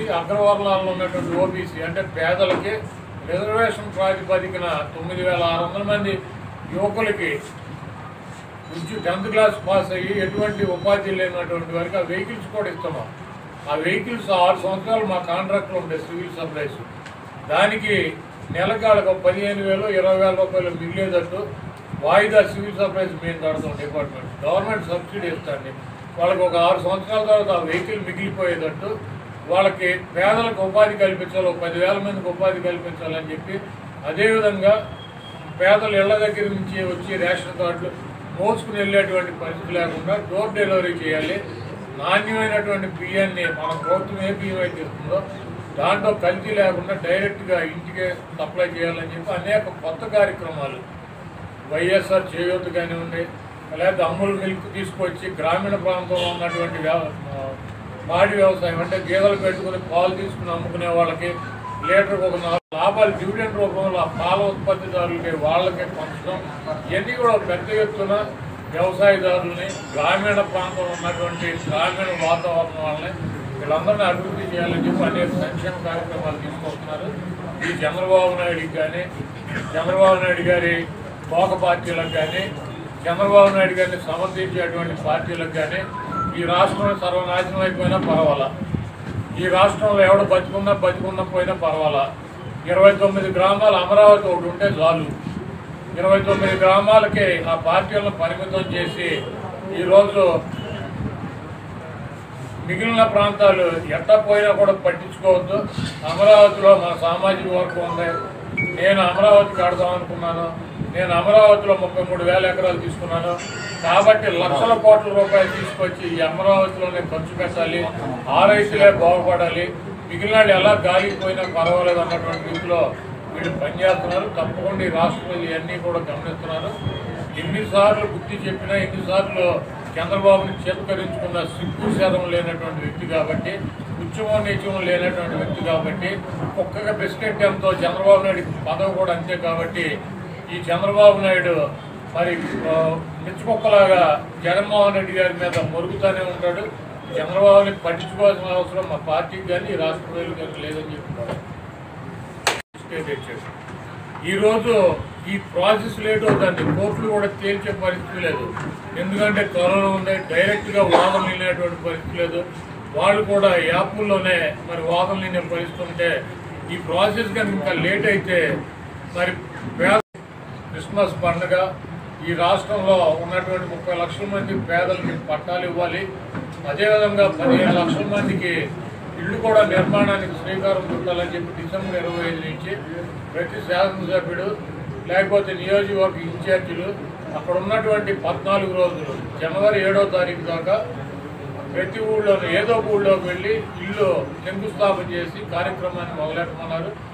అగ్రవర్ణాల్లో ఉన్నటువంటి ఓబీసీ అంటే పేదలకి రిజర్వేషన్ ప్రాతిపదికన తొమ్మిది వేల ఆరు వందల మంది యువకులకి ఉద్యో టెన్త్ క్లాస్ పాస్ అయ్యి ఎటువంటి ఉపాధి లేనటువంటి వారికి ఆ వెహికల్స్ కూడా ఇస్తున్నాం ఆ వెహికల్స్ ఆరు సంవత్సరాలు మా కాంట్రాక్ట్లో ఉంటాయి సివిల్ సప్లైస్ దానికి నెలకు వాళ్ళకి ఒక పదిహేను వేలు ఇరవై వేల రూపాయలు మిగిలేటట్టు వాయిదా సివిల్ సప్లైస్ మేము కడతాం డిపార్ట్మెంట్ గవర్నమెంట్ సబ్సిడీ ఇస్తుంది వాళ్ళకి ఒక ఆరు సంవత్సరాల తర్వాత ఆ వెహికల్ మిగిలిపోయేటట్టు వాళ్ళకి పేదలకు ఉపాధి కల్పించాలి ఒక పదివేల మందికి ఉపాధి కల్పించాలని చెప్పి అదేవిధంగా పేదలు ఇళ్ల దగ్గర నుంచి వచ్చి రేషన్ కార్డులు మోసుకుని వెళ్ళేటువంటి పరిస్థితి లేకుండా డోర్ డెలివరీ చేయాలి నాణ్యమైనటువంటి బియ్యాన్ని మన ప్రభుత్వం ఏ బియ్యం అయితే ఇస్తుందో దాంట్లో కల్తీ లేకుండా డైరెక్ట్గా ఇంటికే సప్లై చేయాలని చెప్పి అనేక కొత్త కార్యక్రమాలు వైఎస్ఆర్ చేయూత కానివ్వండి లేదా అమ్ముల్ మిల్క్ తీసుకొచ్చి గ్రామీణ ప్రాంతంలో ఉన్నటువంటి వ్యవ- ఆ, పాడి వ్యవసాయం అంటే గేదెలు పెట్టుకుని పాలు తీసుకుని అమ్ముకునే వాళ్ళకి లీటర్కి ఒక నాలుగు లాభాలు డివిడెండ్ రూపంలో ఆ పాల ఉత్పత్తిదారులకి వాళ్ళకి పంచడం ఇవన్నీ కూడా పెద్ద ఎత్తున వ్యవసాయదారులని గ్రామీణ ప్రాంతంలో ఉన్నటువంటి గ్రామీణ వాతావరణం వాళ్ళని వీళ్ళందరినీ అభివృద్ధి చేయాలని చెప్పి అనేక సంక్షేమ కార్యక్రమాలు తీసుకొస్తున్నారు ఈ చంద్రబాబు నాయుడికి కానీ చంద్రబాబు నాయుడు గారి పోక పార్టీలకు కానీ చంద్రబాబు నాయుడు గారిని సమర్థించేటువంటి పార్టీలకు కానీ ఈ రాష్ట్రం సర్వనాశనం అయిపోయినా పర్వాలా ఈ రాష్ట్రంలో ఎవడు బతుకున్నా బతుకున్నా పోయినా పర్వాలా ఇరవై తొమ్మిది గ్రామాలు అమరావతి ఒకటి ఉంటే చాలు ఇరవై తొమ్మిది గ్రామాలకి ఆ పార్టీలను పరిమితం చేసి ఈరోజు మిగిలిన ప్రాంతాలు ఎట్ట పోయినా కూడా పట్టించుకోవద్దు అమరావతిలో మన సామాజిక వర్గం ఉంది నేను అమరావతి కడదాం అనుకున్నాను నేను అమరావతిలో ముప్పై మూడు వేల ఎకరాలు తీసుకున్నాను కాబట్టి లక్షల కోట్ల రూపాయలు తీసుకొచ్చి ఈ అమరావతిలోనే ఖర్చు పెట్టాలి ఆ రైతులే బాగుపడాలి మిగిలిన వాళ్ళు ఎలా గాలికి పోయినా పర్వాలేదు అన్నటువంటి రీతిలో వీళ్ళు పనిచేస్తున్నారు తప్పకుండా ఈ రాష్ట్రంలో ఇవన్నీ కూడా గమనిస్తున్నారు ఎన్నిసార్లు బుద్ధి చెప్పినా ఎన్నిసార్లు చంద్రబాబుని చేత్కరించుకున్న సిగ్గు శాతం లేనటువంటి వ్యక్తి కాబట్టి ఉద్యమం నిత్యమం లేనటువంటి వ్యక్తి కాబట్టి ఒక్కగా ప్రెసిడెంట్ ఎంతో చంద్రబాబు నాయుడు పదవి కూడా అంతే కాబట్టి ఈ చంద్రబాబు నాయుడు మరి ఆ, మిచ్చుకొక్కలాగా జగన్మోహన్ రెడ్డి గారి మీద మొరుగుతూనే ఉంటాడు చంద్రబాబుని పట్టించుకోవాల్సిన అవసరం మా పార్టీకి కానీ ఈ రాష్ట్ర ప్రజలకు కానీ లేదని చెప్తున్నారు స్టేట్ ఇచ్చాడు ఈరోజు ఈ ప్రాసెస్ లేట్ అవుతుంది కోర్టులు కూడా తేల్చే పరిస్థితి లేదు ఎందుకంటే కరోనా ఉంది డైరెక్ట్గా వాదన లేనటువంటి పరిస్థితి లేదు వాళ్ళు కూడా యాప్ల్లోనే మరి వాదన లేని పరిస్థితి ఉంటే ఈ ప్రాసెస్ కనుక ఇంకా లేట్ అయితే మరి పేద క్రిస్మస్ పండుగ ఈ రాష్ట్రంలో ఉన్నటువంటి ముప్పై లక్షల మంది పేదలకి పట్టాలు ఇవ్వాలి అదేవిధంగా పదిహేను లక్షల మందికి ఇల్లు కూడా నిర్మాణానికి శ్రీకారం చుట్టాలని చెప్పి డిసెంబర్ ఇరవై ఐదు నుంచి ప్రతి శాసనసభ్యుడు లేకపోతే నియోజకవర్గ ఇన్ఛార్జీలు అక్కడ ఉన్నటువంటి పద్నాలుగు రోజులు జనవరి ఏడో తారీఖు దాకా ప్రతి ఊళ్ళోనూ ఏదో ఒక ఊళ్ళోకి వెళ్ళి ఇల్లు శంకుస్థాపన చేసి కార్యక్రమాన్ని మొదలెట్టమన్నారు